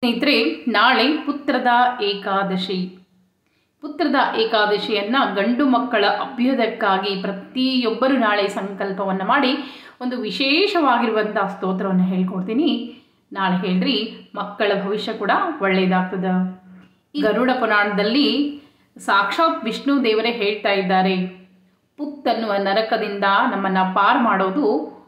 ಸ್ನೇಹಿತರೆ ನಾಳೆ ಪುತ್ರದ ಏಕಾದಶಿ ಪುತ್ರದ ಏಕಾದಶಿಯನ್ನು ಗಂಡು ಮಕ್ಕಳ ಅಭ್ಯುದಯಕ್ಕಾಗಿ ಪ್ರತಿಯೊಬ್ಬರು ನಾಳೆ ಸಂಕಲ್ಪವನ್ನು ಮಾಡಿ ಒಂದು ವಿಶೇಷವಾಗಿರುವಂಥ ಸ್ತೋತ್ರವನ್ನು ಹೇಳ್ಕೊಡ್ತೀನಿ ನಾಳೆ ಹೇಳ್ರಿ ಮಕ್ಕಳ ಭವಿಷ್ಯ ಕೂಡ ಒಳ್ಳೆಯದಾಗ್ತದೆ ಈ ಗರುಡ ಪುರಾಣದಲ್ಲಿ ಸಾಕ್ಷಾತ್ ವಿಷ್ಣು ದೇವರೇ ಹೇಳ್ತಾ ಇದ್ದಾರೆ ಪುತ್ ಅನ್ನುವ ನರಕದಿಂದ ನಮ್ಮನ್ನು ಪಾರು ಮಾಡೋದು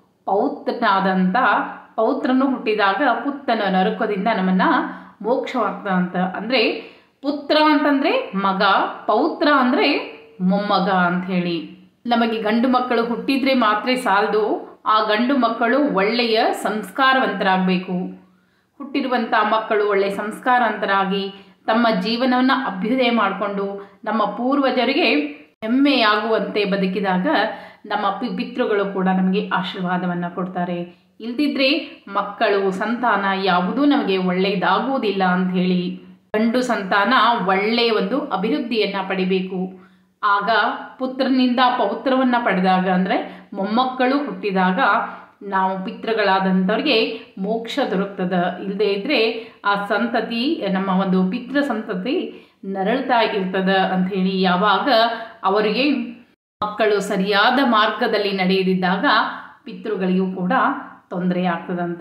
ಪೌತ್ರನಾದಂಥ ಪೌತ್ರನು ಹುಟ್ಟಿದಾಗ ಪುತ್ತನ ನರಕದಿಂದ ನಮ್ಮನ್ನು ಮೋಕ್ಷವಾಗ್ತದಂತ ಅಂದರೆ ಪುತ್ರ ಅಂತಂದರೆ ಮಗ ಪೌತ್ರ ಅಂದರೆ ಮೊಮ್ಮಗ ಅಂಥೇಳಿ ನಮಗೆ ಗಂಡು ಮಕ್ಕಳು ಹುಟ್ಟಿದರೆ ಮಾತ್ರ ಸಾಲದು ಆ ಗಂಡು ಮಕ್ಕಳು ಒಳ್ಳೆಯ ಸಂಸ್ಕಾರವಂತರಾಗಬೇಕು ಹುಟ್ಟಿರುವಂಥ ಮಕ್ಕಳು ಒಳ್ಳೆಯ ಸಂಸ್ಕಾರವಂತರಾಗಿ ತಮ್ಮ ಜೀವನವನ್ನು ಅಭ್ಯುದಯ ಮಾಡಿಕೊಂಡು ನಮ್ಮ ಪೂರ್ವಜರಿಗೆ ಹೆಮ್ಮೆಯಾಗುವಂತೆ ಬದುಕಿದಾಗ ನಮ್ಮ ಪಿ ಪಿತೃಗಳು ಕೂಡ ನಮಗೆ ಆಶೀರ್ವಾದವನ್ನು ಕೊಡ್ತಾರೆ ಇಲ್ದಿದ್ರೆ ಮಕ್ಕಳು ಸಂತಾನ ಯಾವುದೂ ನಮಗೆ ಒಳ್ಳೆಯದಾಗುವುದಿಲ್ಲ ಅಂಥೇಳಿ ಗಂಡು ಸಂತಾನ ಒಳ್ಳೆಯ ಒಂದು ಅಭಿವೃದ್ಧಿಯನ್ನು ಪಡಿಬೇಕು ಆಗ ಪುತ್ರನಿಂದ ಪೌತ್ರವನ್ನು ಪಡೆದಾಗ ಅಂದರೆ ಮೊಮ್ಮಕ್ಕಳು ಹುಟ್ಟಿದಾಗ ನಾವು ಪಿತೃಗಳಾದಂಥವ್ರಿಗೆ ಮೋಕ್ಷ ದೊರಕ್ತದ ಇಲ್ಲದೇ ಇದ್ದರೆ ಆ ಸಂತತಿ ನಮ್ಮ ಒಂದು ಪಿತೃ ಸಂತತಿ ನರಳ್ತಾ ಇರ್ತದ ಅಂಥೇಳಿ ಯಾವಾಗ ಅವರಿಗೆ ಮಕ್ಕಳು ಸರಿಯಾದ ಮಾರ್ಗದಲ್ಲಿ ನಡೆಯದಿದ್ದಾಗ ಪಿತೃಗಳಿಗೂ ಕೂಡ ತೊಂದರೆ ಆಗ್ತದಂತ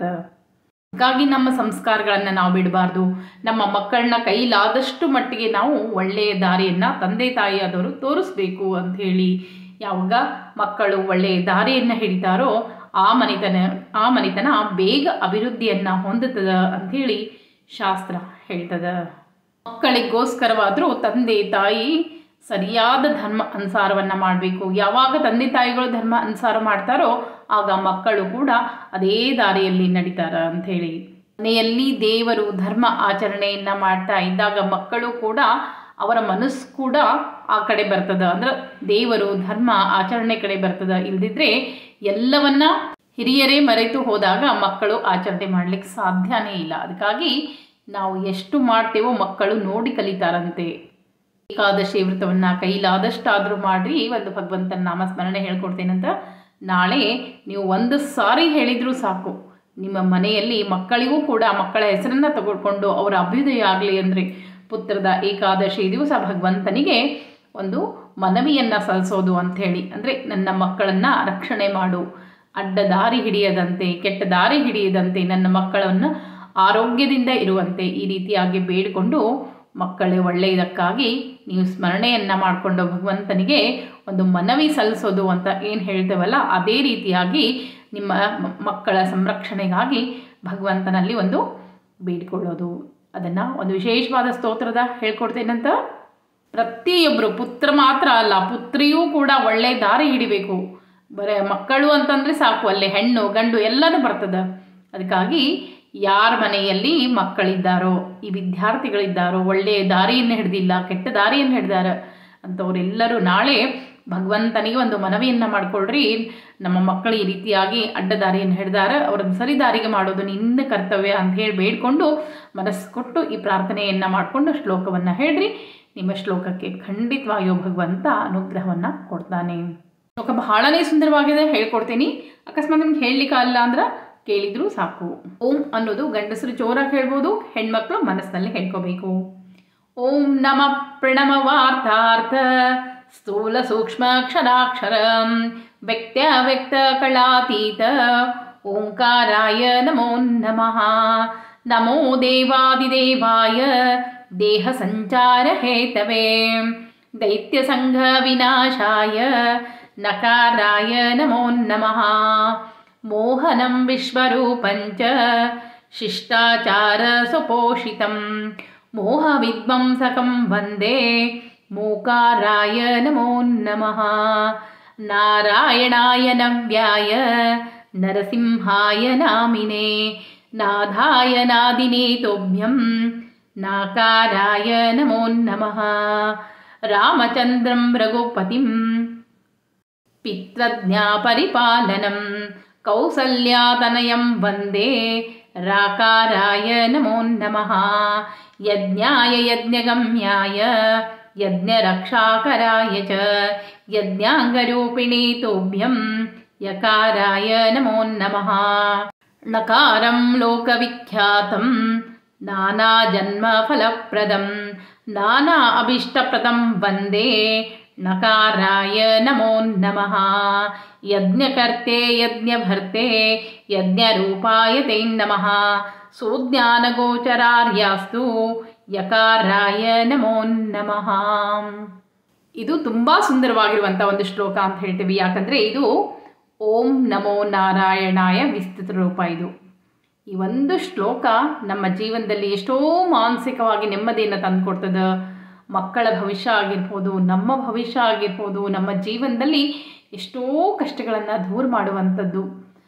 ಹಾಗಾಗಿ ನಮ್ಮ ಸಂಸ್ಕಾರಗಳನ್ನು ನಾವು ಬಿಡಬಾರ್ದು ನಮ್ಮ ಮಕ್ಕಳನ್ನ ಕೈಲಾದಷ್ಟು ಮಟ್ಟಿಗೆ ನಾವು ಒಳ್ಳೆಯ ದಾರಿಯನ್ನು ತಂದೆ ತಾಯಿಯಾದವರು ತೋರಿಸ್ಬೇಕು ಅಂಥೇಳಿ ಯಾವಾಗ ಮಕ್ಕಳು ಒಳ್ಳೆಯ ದಾರಿಯನ್ನು ಹಿಡಿತಾರೋ ಆ ಮನೆತನ ಆ ಮನೆತನ ಬೇಗ ಅಭಿವೃದ್ಧಿಯನ್ನು ಹೊಂದುತ್ತದ ಅಂಥೇಳಿ ಶಾಸ್ತ್ರ ಹೇಳ್ತದ ಮಕ್ಕಳಿಗೋಸ್ಕರವಾದರೂ ತಂದೆ ತಾಯಿ ಸರಿಯಾದ ಧರ್ಮ ಅನುಸಾರವನ್ನು ಮಾಡಬೇಕು ಯಾವಾಗ ತಂದೆ ತಾಯಿಗಳು ಧರ್ಮ ಅನುಸಾರ ಮಾಡ್ತಾರೋ ಆಗ ಮಕ್ಕಳು ಕೂಡ ಅದೇ ದಾರಿಯಲ್ಲಿ ನಡೀತಾರ ಅಂಥೇಳಿ ಮನೆಯಲ್ಲಿ ದೇವರು ಧರ್ಮ ಆಚರಣೆಯನ್ನು ಮಾಡ್ತಾ ಇದ್ದಾಗ ಮಕ್ಕಳು ಕೂಡ ಅವರ ಮನಸ್ಸು ಕೂಡ ಆ ಕಡೆ ಬರ್ತದ ಅಂದ್ರೆ ದೇವರು ಧರ್ಮ ಆಚರಣೆ ಕಡೆ ಬರ್ತದ ಇಲ್ದಿದ್ರೆ ಎಲ್ಲವನ್ನ ಹಿರಿಯರೇ ಮರೆತು ಹೋದಾಗ ಮಕ್ಕಳು ಆಚರಣೆ ಮಾಡಲಿಕ್ಕೆ ಸಾಧ್ಯನೇ ಇಲ್ಲ ಅದಕ್ಕಾಗಿ ನಾವು ಎಷ್ಟು ಮಾಡ್ತೇವೋ ಮಕ್ಕಳು ನೋಡಿ ಕಲಿತಾರಂತೆ ಏಕಾದಶಿ ವ್ರತವನ್ನು ಕೈಲಾದಷ್ಟಾದರೂ ಮಾಡಿ ಒಂದು ಭಗವಂತನ ನಾಮಸ್ಮರಣೆ ಹೇಳ್ಕೊಡ್ತೇನಂತ ನಾಳೆ ನೀವು ಒಂದು ಸಾರಿ ಹೇಳಿದರೂ ಸಾಕು ನಿಮ್ಮ ಮನೆಯಲ್ಲಿ ಮಕ್ಕಳಿಗೂ ಕೂಡ ಮಕ್ಕಳ ಹೆಸರನ್ನು ತಗೊಳ್ಕೊಂಡು ಅವರ ಅಭ್ಯುದಯ ಆಗಲಿ ಅಂದರೆ ಪುತ್ರದ ಏಕಾದಶಿ ದಿವಸ ಭಗವಂತನಿಗೆ ಒಂದು ಮನವಿಯನ್ನು ಸಲ್ಲಿಸೋದು ಅಂಥೇಳಿ ಅಂದರೆ ನನ್ನ ಮಕ್ಕಳನ್ನು ರಕ್ಷಣೆ ಮಾಡು ಅಡ್ಡ ದಾರಿ ಹಿಡಿಯದಂತೆ ಕೆಟ್ಟ ದಾರಿ ಹಿಡಿಯದಂತೆ ನನ್ನ ಮಕ್ಕಳನ್ನು ಆರೋಗ್ಯದಿಂದ ಇರುವಂತೆ ಈ ರೀತಿಯಾಗಿ ಬೇಡಿಕೊಂಡು ಮಕ್ಕಳೇ ಒಳ್ಳೆಯದಕ್ಕಾಗಿ ನೀವು ಸ್ಮರಣೆಯನ್ನು ಮಾಡಿಕೊಂಡು ಭಗವಂತನಿಗೆ ಒಂದು ಮನವಿ ಸಲ್ಲಿಸೋದು ಅಂತ ಏನು ಹೇಳ್ತೇವಲ್ಲ ಅದೇ ರೀತಿಯಾಗಿ ನಿಮ್ಮ ಮಕ್ಕಳ ಸಂರಕ್ಷಣೆಗಾಗಿ ಭಗವಂತನಲ್ಲಿ ಒಂದು ಬೇಡಿಕೊಳ್ಳೋದು ಅದನ್ನು ಒಂದು ವಿಶೇಷವಾದ ಸ್ತೋತ್ರದ ಹೇಳ್ಕೊಡ್ತೇನಂತ ಪ್ರತಿಯೊಬ್ಬರು ಪುತ್ರ ಮಾತ್ರ ಅಲ್ಲ ಪುತ್ರಿಯೂ ಕೂಡ ಒಳ್ಳೆ ದಾರಿ ಹಿಡಿಬೇಕು ಬರೇ ಮಕ್ಕಳು ಅಂತಂದರೆ ಸಾಕು ಅಲ್ಲಿ ಹೆಣ್ಣು ಗಂಡು ಎಲ್ಲನೂ ಬರ್ತದೆ ಅದಕ್ಕಾಗಿ ಯಾರ ಮನೆಯಲ್ಲಿ ಮಕ್ಕಳಿದ್ದಾರೋ ಈ ವಿದ್ಯಾರ್ಥಿಗಳಿದ್ದಾರೋ ಒಳ್ಳೆಯ ದಾರಿಯನ್ನು ಹಿಡ್ದಿಲ್ಲ ಕೆಟ್ಟ ದಾರಿಯನ್ನು ಹಿಡ್ದಾರ ಅಂಥವರೆಲ್ಲರೂ ನಾಳೆ ಭಗವಂತನಿಗೆ ಒಂದು ಮನವಿಯನ್ನು ಮಾಡಿಕೊಳ್ಳ್ರಿ ನಮ್ಮ ಮಕ್ಕಳು ಈ ರೀತಿಯಾಗಿ ಅಡ್ಡ ದಾರಿಯನ್ನು ಹಿಡ್ದಾರ ಅವ್ರನ್ನ ಸರಿ ದಾರಿಗೆ ಮಾಡೋದು ನಿನ್ನ ಕರ್ತವ್ಯ ಅಂತ ಹೇಳಿ ಬೇಡ್ಕೊಂಡು ಮನಸ್ಸು ಕೊಟ್ಟು ಈ ಪ್ರಾರ್ಥನೆಯನ್ನು ಮಾಡಿಕೊಂಡು ಶ್ಲೋಕವನ್ನು ಹೇಳ್ರಿ ನಿಮ್ಮ ಶ್ಲೋಕಕ್ಕೆ ಖಂಡಿತವಾಗಿಯೂ ಭಗವಂತ ಅನುಗ್ರಹವನ್ನು ಕೊಡ್ತಾನೆ ಶ್ಲೋಕ ಬಹಳನೇ ಸುಂದರವಾಗಿದೆ ಹೇಳ್ಕೊಡ್ತೀನಿ ಅಕಸ್ಮಾತ್ ನಿಮ್ಗೆ ಹೇಳಲಿಕ್ಕಾಗಲ್ಲ ಅಂದ್ರೆ ಕೇಳಿದ್ರು ಸಾಕು ಓಂ ಅನ್ನೋದು ಗಂಡಸರು ಜೋರಾಗಿ ಹೇಳ್ಬೋದು ಹೆಣ್ಮಕ್ಳು ಮನಸ್ಸಿನಲ್ಲಿ ಹೇಳ್ಕೋಬೇಕು ಓಂ ನಮ ಪ್ರಣಮ ವಾರ್ತಾರ್ಥ ಸ್ಥೂಲ ಸೂಕ್ಷ್ಮ ಕ್ಷರಾಕ್ಷರ ವ್ಯಕ್ತ ವ್ಯಕ್ತ ಕಳಾತೀತ ಓಂಕಾರಾಯ ನಮೋ ನಮಃ ನಮೋ ದೇವಾದಿದೇವಾಯ ದೇಹ ಸಂಚಾರ ಹೇತವೇ ದೈತ್ಯ ಸಂಘ ವಿನಾಶಾಯ ನಕಾರಾಯ ನಮೋ ನಮಃ ಮೋಹನಂ ವಿಶ್ವರೂಪಂಚ ಶಿಷ್ಟಾಚಾರ ಸುಪೋಷಿತಂ ಮೋಹವಿದ್ವಂಸಕಂ ವಂದೇ ಮೂಕಾರಾಯ ನಮೋ ನಮಃ ನಾರಾಯಣಾಯ ನವ್ಯಾಯ ನರಸಿಂಹಾಯ ನಾಮಿನೇ ನಾಧಾಯ ನಾದಿನೇತೋಭ್ಯಂ ನಾಕಾರಾಯ ನಮೋ ನಮಃ ರಾಮಚಂದ್ರಂ ರಘುಪತಿಂ पित्रज्ञापरिपालनं कौसल्यातनयं वन्दे राकाराय नमो नमः यज्ञाय यज्ञगम्याय यज्ञरक्षाकराय च यज्ञाङ्गरूपिणी तोभ्यं यकाराय नमो नमः नकारं लोकविख्यातं ನಾನಾ ಜನ್ಮ ಫಲಪ್ರದಂ ನಾನಾ ಅಭೀಷ್ಟಪ್ರದಂ ವಂದೇ ನಕಾರಾಯ ನಮೋ ನಮಃ ಯಜ್ಞಕರ್ತೆ ಯಜ್ಞಭರ್ತೆ ಯಜ್ಞರೂಪಾಯ ತೇ ನಮಃ ಸೋಜ್ಞಾನಗೋಚರಾರ್ಯಾಸ್ತು ಯಕಾರಾಯ ನಮೋ ನಮಃ ಇದು ತುಂಬ ಸುಂದರವಾಗಿರುವಂಥ ಒಂದು ಶ್ಲೋಕ ಅಂತ ಹೇಳ್ತೀವಿ ಯಾಕಂದರೆ ಇದು ಓಂ ನಮೋ ನಾರಾಯಣಾಯ ವಿಸ್ತೃತ ರೂಪ ಇದು ಈ ಒಂದು ಶ್ಲೋಕ ನಮ್ಮ ಜೀವನದಲ್ಲಿ ಎಷ್ಟೋ ಮಾನಸಿಕವಾಗಿ ನೆಮ್ಮದಿಯನ್ನು ತಂದುಕೊಡ್ತದೆ ಮಕ್ಕಳ ಭವಿಷ್ಯ ಆಗಿರ್ಬೋದು ನಮ್ಮ ಭವಿಷ್ಯ ಆಗಿರ್ಬೋದು ನಮ್ಮ ಜೀವನದಲ್ಲಿ ಎಷ್ಟೋ ಕಷ್ಟಗಳನ್ನು ದೂರ ಮಾಡುವಂಥದ್ದು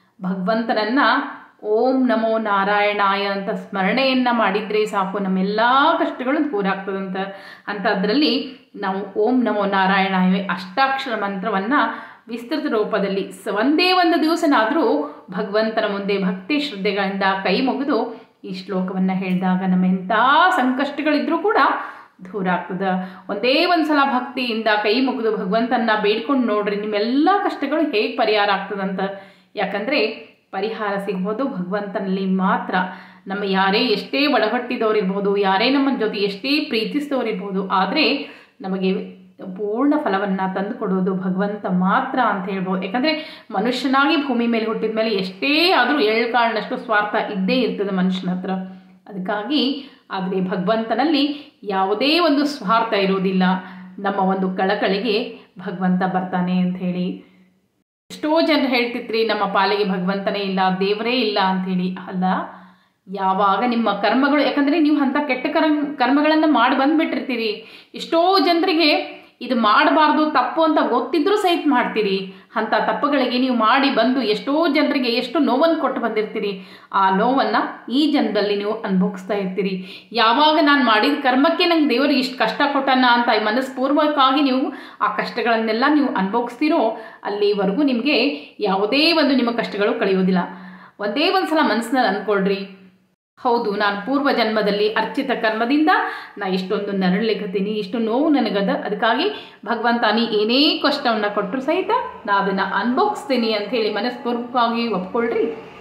ಭಗವಂತನನ್ನು ಓಂ ನಮೋ ನಾರಾಯಣಾಯ ಅಂತ ಸ್ಮರಣೆಯನ್ನು ಮಾಡಿದರೆ ಸಾಕು ನಮ್ಮೆಲ್ಲ ಕಷ್ಟಗಳು ದೂರ ಆಗ್ತದಂತ ಅಂಥದ್ರಲ್ಲಿ ನಾವು ಓಂ ನಮೋ ನಾರಾಯಣಾಯ ಅಷ್ಟಾಕ್ಷರ ಮಂತ್ರವನ್ನು ವಿಸ್ತೃತ ರೂಪದಲ್ಲಿ ಸ ಒಂದೇ ಒಂದು ದಿವಸನಾದರೂ ಭಗವಂತನ ಮುಂದೆ ಭಕ್ತಿ ಶ್ರದ್ಧೆಗಳಿಂದ ಕೈ ಮುಗಿದು ಈ ಶ್ಲೋಕವನ್ನು ಹೇಳಿದಾಗ ನಮ್ಮ ಎಂಥ ಸಂಕಷ್ಟಗಳಿದ್ರೂ ಕೂಡ ದೂರ ಆಗ್ತದೆ ಒಂದೇ ಒಂದು ಸಲ ಭಕ್ತಿಯಿಂದ ಕೈ ಮುಗಿದು ಭಗವಂತನ ಬೇಡ್ಕೊಂಡು ನೋಡ್ರಿ ನಿಮ್ಮೆಲ್ಲ ಕಷ್ಟಗಳು ಹೇಗೆ ಪರಿಹಾರ ಆಗ್ತದಂತ ಯಾಕಂದರೆ ಪರಿಹಾರ ಸಿಗ್ಬೋದು ಭಗವಂತನಲ್ಲಿ ಮಾತ್ರ ನಮ್ಮ ಯಾರೇ ಎಷ್ಟೇ ಒಡಹಟ್ಟಿದವರಿರ್ಬೋದು ಯಾರೇ ನಮ್ಮ ಜೊತೆ ಎಷ್ಟೇ ಪ್ರೀತಿಸಿದವರಿರ್ಬೋದು ಆದರೆ ನಮಗೆ ಪೂರ್ಣ ಫಲವನ್ನು ತಂದುಕೊಡೋದು ಭಗವಂತ ಮಾತ್ರ ಅಂತ ಹೇಳ್ಬೋದು ಯಾಕಂದರೆ ಮನುಷ್ಯನಾಗಿ ಭೂಮಿ ಮೇಲೆ ಹುಟ್ಟಿದ ಮೇಲೆ ಎಷ್ಟೇ ಆದರೂ ಕಾರಣಷ್ಟು ಸ್ವಾರ್ಥ ಇದ್ದೇ ಇರ್ತದೆ ಮನುಷ್ಯನ ಹತ್ರ ಅದಕ್ಕಾಗಿ ಆದರೆ ಭಗವಂತನಲ್ಲಿ ಯಾವುದೇ ಒಂದು ಸ್ವಾರ್ಥ ಇರೋದಿಲ್ಲ ನಮ್ಮ ಒಂದು ಕಳಕಳಿಗೆ ಭಗವಂತ ಬರ್ತಾನೆ ಅಂತ ಹೇಳಿ ಎಷ್ಟೋ ಜನ ಹೇಳ್ತಿದ್ರಿ ನಮ್ಮ ಪಾಲಿಗೆ ಭಗವಂತನೇ ಇಲ್ಲ ದೇವರೇ ಇಲ್ಲ ಅಂಥೇಳಿ ಅಲ್ಲ ಯಾವಾಗ ನಿಮ್ಮ ಕರ್ಮಗಳು ಯಾಕಂದರೆ ನೀವು ಅಂಥ ಕೆಟ್ಟ ಕರ್ಮ ಕರ್ಮಗಳನ್ನು ಮಾಡಿ ಬಂದುಬಿಟ್ಟಿರ್ತೀರಿ ಎಷ್ಟೋ ಜನರಿಗೆ ಇದು ಮಾಡಬಾರ್ದು ತಪ್ಪು ಅಂತ ಗೊತ್ತಿದ್ರೂ ಸಹಿತ ಮಾಡ್ತೀರಿ ಅಂಥ ತಪ್ಪುಗಳಿಗೆ ನೀವು ಮಾಡಿ ಬಂದು ಎಷ್ಟೋ ಜನರಿಗೆ ಎಷ್ಟು ನೋವನ್ನು ಕೊಟ್ಟು ಬಂದಿರ್ತೀರಿ ಆ ನೋವನ್ನು ಈ ಜನ್ಮದಲ್ಲಿ ನೀವು ಅನುಭವಿಸ್ತಾ ಇರ್ತೀರಿ ಯಾವಾಗ ನಾನು ಮಾಡಿದ ಕರ್ಮಕ್ಕೆ ನಂಗೆ ದೇವರು ಇಷ್ಟು ಕಷ್ಟ ಕೊಟ್ಟನ ಅಂತ ಮನಸ್ಪೂರ್ವಕವಾಗಿ ನೀವು ಆ ಕಷ್ಟಗಳನ್ನೆಲ್ಲ ನೀವು ಅನುಭವಿಸ್ತೀರೋ ಅಲ್ಲಿವರೆಗೂ ನಿಮಗೆ ಯಾವುದೇ ಒಂದು ನಿಮ್ಮ ಕಷ್ಟಗಳು ಕಳೆಯೋದಿಲ್ಲ ಒಂದೇ ಒಂದು ಸಲ ಮನಸ್ಸಿನಲ್ಲಿ ಅಂದ್ಕೊಳ್ರಿ ಹೌದು ನಾನು ಪೂರ್ವ ಜನ್ಮದಲ್ಲಿ ಅರ್ಚಿತ ಕರ್ಮದಿಂದ ನಾ ಇಷ್ಟೊಂದು ನರಳಿಗತ್ತೀನಿ ಇಷ್ಟು ನೋವು ನನಗದ ಅದಕ್ಕಾಗಿ ಭಗವಂತ ನೀ ಏನೇ ಕಷ್ಟವನ್ನು ಕೊಟ್ಟರು ಸಹಿತ ನಾ ಅದನ್ನು ಅನುಭವಿಸ್ತೀನಿ ಅಂಥೇಳಿ ಮನಸ್ಪೂರ್ವಕವಾಗಿ ಒಪ್ಕೊಳ್ರಿ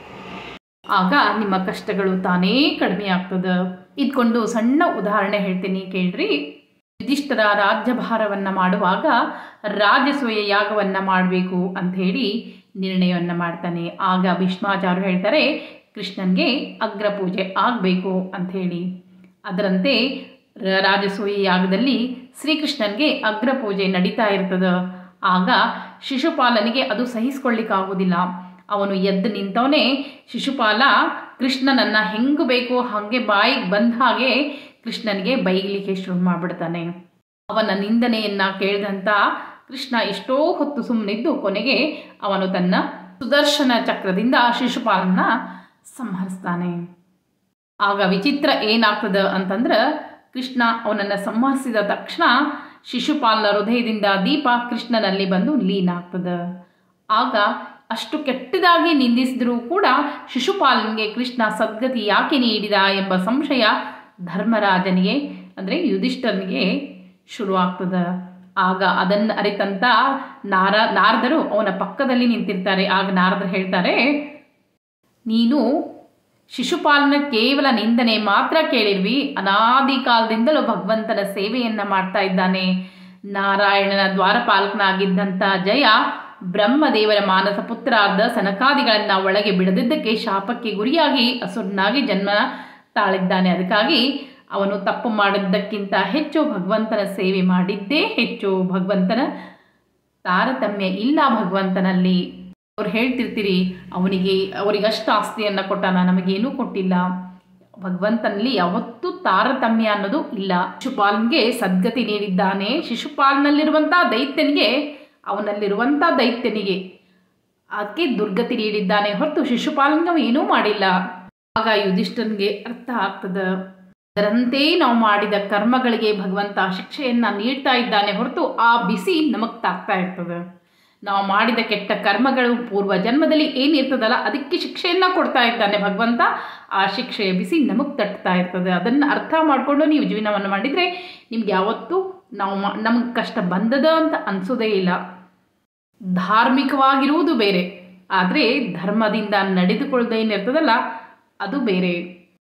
ಆಗ ನಿಮ್ಮ ಕಷ್ಟಗಳು ತಾನೇ ಕಡಿಮೆ ಆಗ್ತದೆ ಇದ್ಕೊಂಡು ಸಣ್ಣ ಉದಾಹರಣೆ ಹೇಳ್ತೀನಿ ಕೇಳ್ರಿ ಯುಧಿಷ್ಠರ ರಾಜ್ಯಭಾರವನ್ನು ಮಾಡುವಾಗ ರಾಜಸೂಯ ಯಾಗವನ್ನು ಮಾಡಬೇಕು ಅಂಥೇಳಿ ನಿರ್ಣಯವನ್ನು ಮಾಡ್ತಾನೆ ಆಗ ಭೀಷ್ಮಾಚಾರ್ಯರು ಹೇಳ್ತಾರೆ ಕೃಷ್ಣನಿಗೆ ಅಗ್ರಪೂಜೆ ಆಗಬೇಕು ಅಂಥೇಳಿ ಅದರಂತೆ ರ- ರಾಜಸೂಯ ಯಾಗದಲ್ಲಿ ಶ್ರೀಕೃಷ್ಣನಿಗೆ ಅಗ್ರಪೂಜೆ ನಡೀತಾ ಇರ್ತದೆ ಆಗ ಶಿಶುಪಾಲನಿಗೆ ಅದು ಸಹಿಸ್ಕೊಳ್ಳಿಕ್ಕಾಗೋದಿಲ್ಲ ಅವನು ಎದ್ದು ನಿಂತವನೇ ಶಿಶುಪಾಲ ಕೃಷ್ಣನನ್ನು ಹೆಂಗೆ ಬೇಕೋ ಹಾಗೆ ಬಾಯಿಗೆ ಬಂದ ಹಾಗೆ ಕೃಷ್ಣನಿಗೆ ಬೈಗಲಿಕ್ಕೆ ಶುರು ಮಾಡಿಬಿಡ್ತಾನೆ ಅವನ ನಿಂದನೆಯನ್ನು ಕೇಳಿದಂಥ ಕೃಷ್ಣ ಎಷ್ಟೋ ಹೊತ್ತು ಸುಮ್ಮನಿದ್ದು ಕೊನೆಗೆ ಅವನು ತನ್ನ ಸುದರ್ಶನ ಚಕ್ರದಿಂದ ಶಿಶುಪಾಲನ ಸಂಹರಿಸ್ತಾನೆ ಆಗ ವಿಚಿತ್ರ ಏನಾಗ್ತದೆ ಅಂತಂದ್ರೆ ಕೃಷ್ಣ ಅವನನ್ನು ಸಂಹರಿಸಿದ ತಕ್ಷಣ ಶಿಶುಪಾಲನ ಹೃದಯದಿಂದ ದೀಪ ಕೃಷ್ಣನಲ್ಲಿ ಬಂದು ಲೀನ ಆಗ್ತದೆ ಆಗ ಅಷ್ಟು ಕೆಟ್ಟದಾಗಿ ನಿಂದಿಸಿದರೂ ಕೂಡ ಶಿಶುಪಾಲನಿಗೆ ಕೃಷ್ಣ ಸದ್ಗತಿ ಯಾಕೆ ನೀಡಿದ ಎಂಬ ಸಂಶಯ ಧರ್ಮರಾಜನಿಗೆ ಅಂದರೆ ಯುಧಿಷ್ಠನಿಗೆ ಶುರುವಾಗ್ತದೆ ಆಗ ಅದನ್ನು ಅರಿತಂತ ನಾರ ನಾರದರು ಅವನ ಪಕ್ಕದಲ್ಲಿ ನಿಂತಿರ್ತಾರೆ ಆಗ ನಾರದರು ಹೇಳ್ತಾರೆ ನೀನು ಶಿಶುಪಾಲನ ಕೇವಲ ನಿಂದನೆ ಮಾತ್ರ ಕೇಳಿರ್ವಿ ಅನಾದಿ ಕಾಲದಿಂದಲೂ ಭಗವಂತನ ಸೇವೆಯನ್ನು ಮಾಡ್ತಾ ಇದ್ದಾನೆ ನಾರಾಯಣನ ದ್ವಾರಪಾಲಕನಾಗಿದ್ದಂಥ ಜಯ ಬ್ರಹ್ಮದೇವರ ಮಾನಸ ಪುತ್ರಾರ್ಧ ಸನಕಾದಿಗಳನ್ನು ಒಳಗೆ ಬಿಡದಿದ್ದಕ್ಕೆ ಶಾಪಕ್ಕೆ ಗುರಿಯಾಗಿ ಅಸುರನಾಗಿ ಜನ್ಮ ತಾಳಿದ್ದಾನೆ ಅದಕ್ಕಾಗಿ ಅವನು ತಪ್ಪು ಮಾಡಿದ್ದಕ್ಕಿಂತ ಹೆಚ್ಚು ಭಗವಂತನ ಸೇವೆ ಮಾಡಿದ್ದೇ ಹೆಚ್ಚು ಭಗವಂತನ ತಾರತಮ್ಯ ಇಲ್ಲ ಭಗವಂತನಲ್ಲಿ ಅವ್ರು ಹೇಳ್ತಿರ್ತೀರಿ ಅವನಿಗೆ ಅವರಿಗಷ್ಟು ಆಸ್ತಿಯನ್ನು ಕೊಟ್ಟಾನ ನಮಗೇನೂ ಕೊಟ್ಟಿಲ್ಲ ಭಗವಂತನಲ್ಲಿ ಯಾವತ್ತೂ ತಾರತಮ್ಯ ಅನ್ನೋದು ಇಲ್ಲ ಶಿಶುಪಾಲನ್ಗೆ ಸದ್ಗತಿ ನೀಡಿದ್ದಾನೆ ಶಿಶುಪಾಲನಲ್ಲಿರುವಂಥ ದೈತ್ಯನಿಗೆ ಅವನಲ್ಲಿರುವಂಥ ದೈತ್ಯನಿಗೆ ಅದಕ್ಕೆ ದುರ್ಗತಿ ನೀಡಿದ್ದಾನೆ ಹೊರತು ಶಿಶುಪಾಲನ್ಗೆ ಅವ ಏನೂ ಮಾಡಿಲ್ಲ ಆಗ ಯುಧಿಷ್ಠನ್ಗೆ ಅರ್ಥ ಆಗ್ತದೆ ಅದರಂತೆ ನಾವು ಮಾಡಿದ ಕರ್ಮಗಳಿಗೆ ಭಗವಂತ ಶಿಕ್ಷೆಯನ್ನು ನೀಡ್ತಾ ಇದ್ದಾನೆ ಹೊರತು ಆ ಬಿಸಿ ನಮಗೆ ತಾಗ್ತಾ ಇರ್ತದೆ ನಾವು ಮಾಡಿದ ಕೆಟ್ಟ ಕರ್ಮಗಳು ಪೂರ್ವ ಜನ್ಮದಲ್ಲಿ ಏನಿರ್ತದಲ್ಲ ಅದಕ್ಕೆ ಶಿಕ್ಷೆಯನ್ನು ಕೊಡ್ತಾ ಇದ್ದಾನೆ ಭಗವಂತ ಆ ಶಿಕ್ಷೆಯ ಬಿಸಿ ನಮಗೆ ತಟ್ತಾ ಇರ್ತದೆ ಅದನ್ನು ಅರ್ಥ ಮಾಡಿಕೊಂಡು ನೀವು ಜೀವನವನ್ನು ಮಾಡಿದರೆ ನಿಮ್ಗೆ ಯಾವತ್ತೂ ನಾವು ಮಾ ನಮಗೆ ಕಷ್ಟ ಬಂದದ ಅಂತ ಅನಿಸೋದೇ ಇಲ್ಲ ಧಾರ್ಮಿಕವಾಗಿರುವುದು ಬೇರೆ ಆದರೆ ಧರ್ಮದಿಂದ ನಡೆದುಕೊಳ್ಳೋದೇನಿರ್ತದಲ್ಲ ಅದು ಬೇರೆ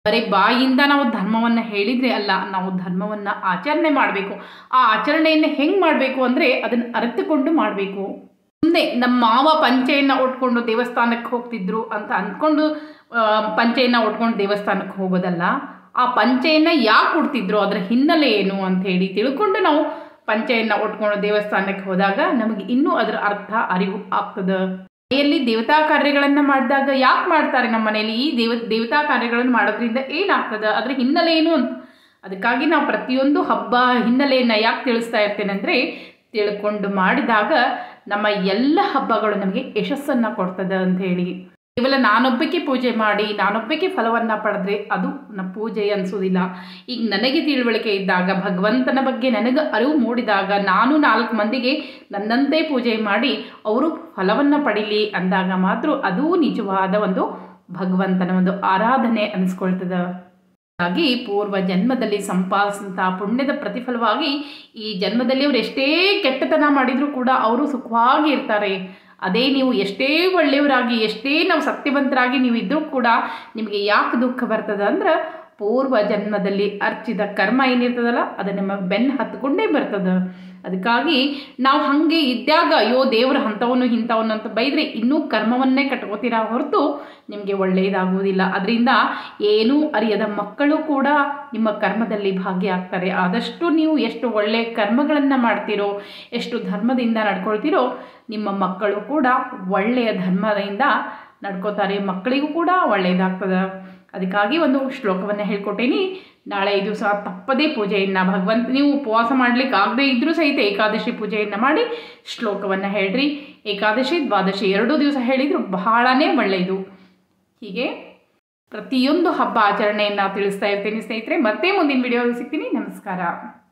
ಬರೀ ಬಾಯಿಂದ ನಾವು ಧರ್ಮವನ್ನು ಹೇಳಿದರೆ ಅಲ್ಲ ನಾವು ಧರ್ಮವನ್ನು ಆಚರಣೆ ಮಾಡಬೇಕು ಆ ಆಚರಣೆಯನ್ನು ಹೆಂಗೆ ಮಾಡಬೇಕು ಅಂದರೆ ಅದನ್ನು ಅರಿತುಕೊಂಡು ಮಾಡಬೇಕು ಸುಮ್ಮನೆ ನಮ್ಮ ಮಾವ ಪಂಚೆಯನ್ನು ಉಟ್ಕೊಂಡು ದೇವಸ್ಥಾನಕ್ಕೆ ಹೋಗ್ತಿದ್ರು ಅಂತ ಅಂದ್ಕೊಂಡು ಆ, ಪಂಚೆಯನ್ನು ಉಟ್ಕೊಂಡು ದೇವಸ್ಥಾನಕ್ಕೆ ಹೋಗೋದಲ್ಲ ಆ ಪಂಚೆಯನ್ನು ಯಾಕೆ ಉಡ್ತಿದ್ರು ಅದರ ಹಿನ್ನೆಲೆ ಏನು ಅಂತ ಹೇಳಿ ತಿಳ್ಕೊಂಡು ನಾವು ಪಂಚೆಯನ್ನು ಉಟ್ಕೊಂಡು ದೇವಸ್ಥಾನಕ್ಕೆ ಹೋದಾಗ ನಮಗೆ ಇನ್ನೂ ಅದರ ಅರ್ಥ ಅರಿವು ಆಗ್ತದೆ ಮನೆಯಲ್ಲಿ ದೇವತಾ ಕಾರ್ಯಗಳನ್ನು ಮಾಡಿದಾಗ ಯಾಕೆ ಮಾಡ್ತಾರೆ ನಮ್ಮ ಮನೆಯಲ್ಲಿ ಈ ದೇವ ದೇವತಾ ಕಾರ್ಯಗಳನ್ನು ಮಾಡೋದ್ರಿಂದ ಏನಾಗ್ತದೆ ಅದರ ಹಿನ್ನೆಲೆ ಏನು ಅಂತ ಅದಕ್ಕಾಗಿ ನಾವು ಪ್ರತಿಯೊಂದು ಹಬ್ಬ ಹಿನ್ನೆಲೆಯನ್ನು ಯಾಕೆ ತಿಳಿಸ್ತಾ ಇರ್ತೇನೆ ಅಂದರೆ ತಿಳ್ಕೊಂಡು ಮಾಡಿದಾಗ ನಮ್ಮ ಎಲ್ಲ ಹಬ್ಬಗಳು ನಮಗೆ ಯಶಸ್ಸನ್ನು ಕೊಡ್ತದೆ ಅಂತ ಹೇಳಿ ಕೇವಲ ನಾನೊಬ್ಬಕ್ಕೆ ಪೂಜೆ ಮಾಡಿ ನಾನೊಬ್ಬಕ್ಕೆ ಫಲವನ್ನು ಪಡೆದ್ರೆ ಅದು ನಮ್ಮ ಪೂಜೆ ಅನಿಸೋದಿಲ್ಲ ಈಗ ನನಗೆ ತಿಳುವಳಿಕೆ ಇದ್ದಾಗ ಭಗವಂತನ ಬಗ್ಗೆ ನನಗೆ ಅರಿವು ಮೂಡಿದಾಗ ನಾನು ನಾಲ್ಕು ಮಂದಿಗೆ ನನ್ನಂತೆ ಪೂಜೆ ಮಾಡಿ ಅವರು ಫಲವನ್ನು ಪಡೀಲಿ ಅಂದಾಗ ಮಾತ್ರ ಅದು ನಿಜವಾದ ಒಂದು ಭಗವಂತನ ಒಂದು ಆರಾಧನೆ ಅನಿಸ್ಕೊಳ್ತದೆ ಹಾಗಾಗಿ ಪೂರ್ವ ಜನ್ಮದಲ್ಲಿ ಸಂಪಾದಿಸಿದಂಥ ಪುಣ್ಯದ ಪ್ರತಿಫಲವಾಗಿ ಈ ಜನ್ಮದಲ್ಲಿ ಅವರು ಎಷ್ಟೇ ಕೆಟ್ಟತನ ಮಾಡಿದರೂ ಕೂಡ ಅವರು ಸುಖವಾಗಿ ಇರ್ತಾರೆ ಅದೇ ನೀವು ಎಷ್ಟೇ ಒಳ್ಳೆಯವರಾಗಿ ಎಷ್ಟೇ ನಾವು ಸತ್ಯವಂತರಾಗಿ ನೀವು ಇದ್ದರೂ ಕೂಡ ನಿಮಗೆ ಯಾಕೆ ದುಃಖ ಬರ್ತದೆ ಅಂದ್ರೆ ಪೂರ್ವ ಜನ್ಮದಲ್ಲಿ ಅರ್ಚಿದ ಕರ್ಮ ಏನಿರ್ತದಲ್ಲ ಅದು ನಿಮ್ಮ ಬೆನ್ನು ಹತ್ಕೊಂಡೇ ಬರ್ತದೆ ಅದಕ್ಕಾಗಿ ನಾವು ಹಾಗೆ ಇದ್ದಾಗ ಅಯ್ಯೋ ದೇವ್ರ ಅಂಥವನು ಇಂಥವನು ಅಂತ ಬೈದರೆ ಇನ್ನೂ ಕರ್ಮವನ್ನೇ ಕಟ್ಕೋತೀರಾ ಹೊರತು ನಿಮಗೆ ಒಳ್ಳೆಯದಾಗುವುದಿಲ್ಲ ಅದರಿಂದ ಏನೂ ಅರಿಯದ ಮಕ್ಕಳು ಕೂಡ ನಿಮ್ಮ ಕರ್ಮದಲ್ಲಿ ಭಾಗಿಯಾಗ್ತಾರೆ ಆದಷ್ಟು ನೀವು ಎಷ್ಟು ಒಳ್ಳೆಯ ಕರ್ಮಗಳನ್ನು ಮಾಡ್ತೀರೋ ಎಷ್ಟು ಧರ್ಮದಿಂದ ನಡ್ಕೊಳ್ತೀರೋ ನಿಮ್ಮ ಮಕ್ಕಳು ಕೂಡ ಒಳ್ಳೆಯ ಧರ್ಮದಿಂದ ನಡ್ಕೋತಾರೆ ಮಕ್ಕಳಿಗೂ ಕೂಡ ಒಳ್ಳೆಯದಾಗ್ತದೆ ಅದಕ್ಕಾಗಿ ಒಂದು ಶ್ಲೋಕವನ್ನು ಹೇಳ್ಕೊಟ್ಟೇನಿ ನಾಳೆ ಈ ದಿವಸ ತಪ್ಪದೇ ಪೂಜೆಯನ್ನು ಭಗವಂತ ನೀವು ಉಪವಾಸ ಮಾಡಲಿಕ್ಕೆ ಆಗದೇ ಇದ್ದರೂ ಸಹಿತ ಏಕಾದಶಿ ಪೂಜೆಯನ್ನು ಮಾಡಿ ಶ್ಲೋಕವನ್ನು ಹೇಳ್ರಿ ಏಕಾದಶಿ ದ್ವಾದಶಿ ಎರಡೂ ದಿವಸ ಹೇಳಿದರೂ ಬಹಳನೇ ಒಳ್ಳೆಯದು ಹೀಗೆ ಪ್ರತಿಯೊಂದು ಹಬ್ಬ ಆಚರಣೆಯನ್ನು ತಿಳಿಸ್ತಾ ಇರ್ತೀನಿ ಸ್ನೇಹಿತರೆ ಮತ್ತೆ ಮುಂದಿನ ವಿಡಿಯೋ ಸಿಗ್ತೀನಿ ನಮಸ್ಕಾರ